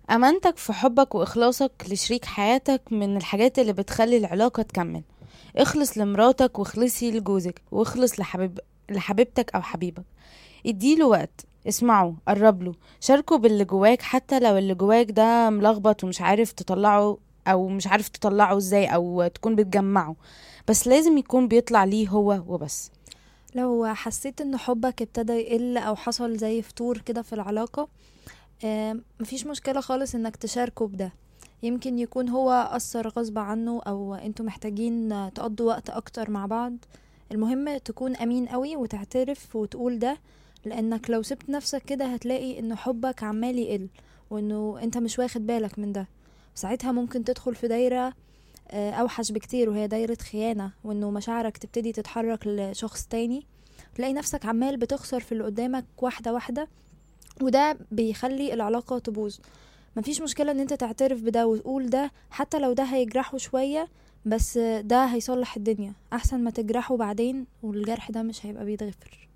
أمانتك في حبك وإخلاصك لشريك حياتك من الحاجات اللي بتخلي العلاقة تكمل اخلص لمراتك واخلصي لجوزك واخلص لحبيب لحبيبتك أو حبيبك اديله وقت اسمعه قربله شاركه باللي جواك حتى لو اللي جواك ده ملخبط ومش عارف تطلعه أو مش عارف تطلعه ازاي أو تكون بتجمعه بس لازم يكون بيطلع ليه هو وبس لو حسيت ان حبك ابتدى يقل او حصل زي فتور كده في العلاقة آم، مفيش مشكلة خالص انك تشاركه بده يمكن يكون هو أثر غصب عنه أو انتوا محتاجين تقضوا وقت أكتر مع بعض المهم تكون أمين قوي وتعترف وتقول ده لأنك لو سبت نفسك كده هتلاقي إن حبك عمال يقل وإنه أنت مش واخد بالك من ده ساعتها ممكن تدخل في دايرة آه، أوحش بكتير وهي دايرة خيانة وإنه مشاعرك تبتدي تتحرك لشخص تاني تلاقي نفسك عمال بتخسر في اللي قدامك واحدة واحدة وده بيخلي العلاقة تبوظ مفيش مشكلة ان انت تعترف بده وتقول ده حتى لو ده هيجرحه شوية بس ده هيصلح الدنيا احسن ما تجرحه بعدين والجرح ده مش هيبقى بيتغفر